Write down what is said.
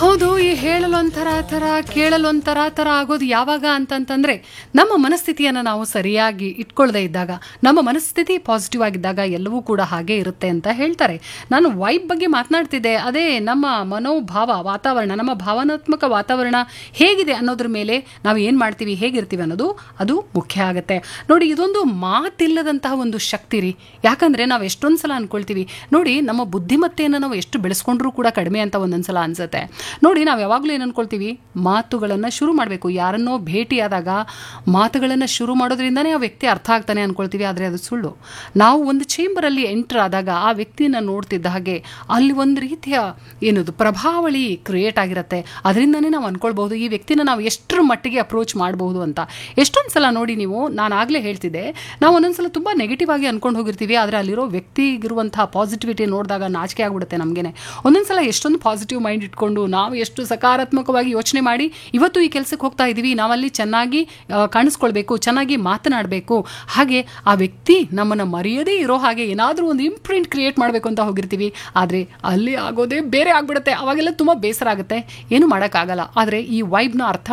ಹೌದು ಈ ಹೇಳಲು ಒಂಥರ ಥರ ಕೇಳಲು ಒಂಥರ ಥರ ಆಗೋದು ಯಾವಾಗ ಅಂತಂತಂದ್ರೆ ನಮ್ಮ ಮನಸ್ಥಿತಿಯನ್ನು ನಾವು ಸರಿಯಾಗಿ ಇಟ್ಕೊಳ್ಳದೆ ಇದ್ದಾಗ ನಮ್ಮ ಮನಸ್ಥಿತಿ ಪಾಸಿಟಿವ್ ಆಗಿದ್ದಾಗ ಎಲ್ಲವೂ ಕೂಡ ಹಾಗೆ ಇರುತ್ತೆ ಅಂತ ಹೇಳ್ತಾರೆ ನಾನು ವೈಬ್ ಬಗ್ಗೆ ಮಾತನಾಡ್ತಿದ್ದೆ ಅದೇ ನಮ್ಮ ಮನೋಭಾವ ವಾತಾವರಣ ನಮ್ಮ ಭಾವನಾತ್ಮಕ ವಾತಾವರಣ ಹೇಗಿದೆ ಅನ್ನೋದ್ರ ಮೇಲೆ ನಾವು ಏನು ಮಾಡ್ತೀವಿ ಹೇಗಿರ್ತೀವಿ ಅನ್ನೋದು ಅದು ಮುಖ್ಯ ಆಗುತ್ತೆ ನೋಡಿ ಇದೊಂದು ಮಾತಿಲ್ಲದಂತಹ ಒಂದು ಶಕ್ತಿ ರೀ ಯಾಕಂದ್ರೆ ನಾವು ಎಷ್ಟೊಂದು ಸಲ ಅನ್ಕೊಳ್ತೀವಿ ನೋಡಿ ನಮ್ಮ ಬುದ್ಧಿಮತ್ತೆಯನ್ನು ನಾವು ಎಷ್ಟು ಬೆಳೆಸ್ಕೊಂಡ್ರೂ ಕೂಡ ಕಡಿಮೆ ಅಂತ ಒಂದೊಂದ್ಸಲ ಅನ್ಸುತ್ತೆ ನೋಡಿ ನಾವು ಯಾವಾಗಲೂ ಏನು ಅನ್ಕೊಳ್ತೀವಿ ಮಾತುಗಳನ್ನು ಶುರು ಮಾಡಬೇಕು ಯಾರನ್ನೋ ಭೇಟಿಯಾದಾಗ ಮಾತುಗಳನ್ನು ಶುರು ಮಾಡೋದ್ರಿಂದನೇ ಆ ವ್ಯಕ್ತಿ ಅರ್ಥ ಆಗ್ತಾನೆ ಅನ್ಕೊಳ್ತೀವಿ ಆದರೆ ಅದು ಸುಳ್ಳು ನಾವು ಒಂದು ಚೇಂಬರಲ್ಲಿ ಎಂಟರ್ ಆದಾಗ ಆ ವ್ಯಕ್ತಿನ ನೋಡ್ತಿದ್ದ ಹಾಗೆ ಅಲ್ಲಿ ಒಂದು ರೀತಿಯ ಏನದು ಪ್ರಭಾವಳಿ ಕ್ರಿಯೇಟ್ ಆಗಿರುತ್ತೆ ಅದರಿಂದನೇ ನಾವು ಅನ್ಕೊಳ್ಬಹುದು ಈ ವ್ಯಕ್ತಿನ ನಾವು ಎಷ್ಟರ ಮಟ್ಟಿಗೆ ಅಪ್ರೋಚ್ ಮಾಡಬಹುದು ಅಂತ ಎಷ್ಟೊಂದು ಸಲ ನೋಡಿ ನೀವು ನಾನು ಆಗಲೇ ಹೇಳ್ತಿದ್ದೆ ನಾವು ಒಂದೊಂದ್ಸಲ ತುಂಬ ನೆಗೆಟಿವ್ ಆಗಿ ಅನ್ಕೊಂಡು ಹೋಗಿರ್ತೀವಿ ಆದರೆ ಅಲ್ಲಿರೋ ವ್ಯಕ್ತಿಗಿರುವಂತಹ ಪಾಸಿಟಿವಿಟಿ ನೋಡಿದಾಗ ನಾಚಿಕೆ ಆಗ್ಬಿಡುತ್ತೆ ನಮಗೇನೆ ಒಂದೊಂದ್ಸಲ ಎಷ್ಟೊಂದು ಪಾಸಿಟಿವ್ ಮೈಂಡ್ ಇಟ್ಕೊಂಡು ನಾವು ಎಷ್ಟು ಸಕಾರಾತ್ಮಕವಾಗಿ ಯೋಚನೆ ಮಾಡಿ ಇವತ್ತು ಈ ಕೆಲಸಕ್ಕೆ ಹೋಗ್ತಾ ಇದ್ದೀವಿ ನಾವಲ್ಲಿ ಚೆನ್ನಾಗಿ ಆ, ಕಾಣಿಸ್ಕೊಳ್ಬೇಕು ಚೆನ್ನಾಗಿ ಮಾತನಾಡಬೇಕು ಹಾಗೆ ಆ ವ್ಯಕ್ತಿ ನಮ್ಮನ್ನು ಮರೆಯದೇ ಇರೋ ಹಾಗೆ ಏನಾದರೂ ಒಂದು ಇಂಪ್ರಿಂಟ್ ಕ್ರಿಯೇಟ್ ಮಾಡಬೇಕು ಅಂತ ಹೋಗಿರ್ತೀವಿ ಆದರೆ ಅಲ್ಲಿ ಆಗೋದೇ ಬೇರೆ ಆಗ್ಬಿಡುತ್ತೆ ಅವಾಗೆಲ್ಲ ತುಂಬ ಬೇಸರ ಆಗುತ್ತೆ ಏನು ಮಾಡೋಕ್ಕಾಗಲ್ಲ ಆದರೆ ಈ ವೈಬ್ನ ಅರ್ಥ